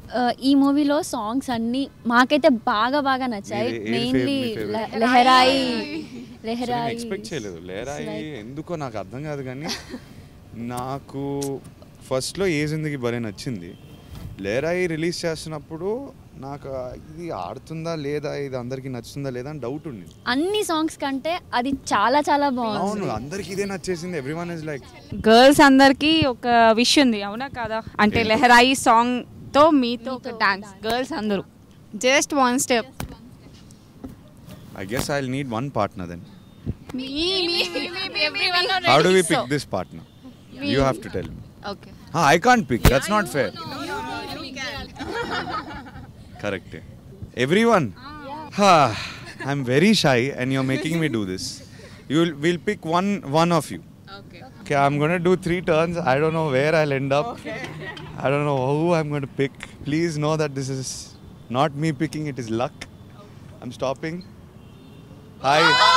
ఆ, ఈ మూవీలో సాంగ్స్ అన్ని మాకైతే బాగా బాగా నచ్చాయి మీది- ఏది మెయిన్లీ fav- మీ favorite? లెహరాయి నేను లెహరాయి ఎక్స్పెక్ట్ చేయలేదు లేరాయి ఎందుకో నాకు అర్థం కాదు కానీ నాకు ఫస్ట్లో ఏ జిందగీ భలే నచ్చింది లేరాయి రిలీజ్ చేస్తున్నప్పుడు నాకు ఇది ఆడుతుందా లేదా ఇది అందరికీ నచ్చుతుందా లేదా అని డౌట్ ఉంది అన్ని సాంగ్స్ కంటే అది చాలా చాలా బాగుంది అవును అందరికి ఇదే నచ్చేసింది every one is like girls అందరికీ ఒక విష్ ఉంది అవునా కాదా అంటే లెహరాయి సాంగ్ తో మీతో ఒక డాన్స్ గర్ల్స్ అందరూ just one step I guess I need one partner then how do we pick this partner you have to tell me okay I can't pick that's not fair correct every one I'm very shy and you're making me do this you will pick one one of you Okay, I'm going to do three turns. I don't know where I'll end up. I don't know who I'm going to pick. Please know that this is not me picking, it is luck. I'm stopping. Hi.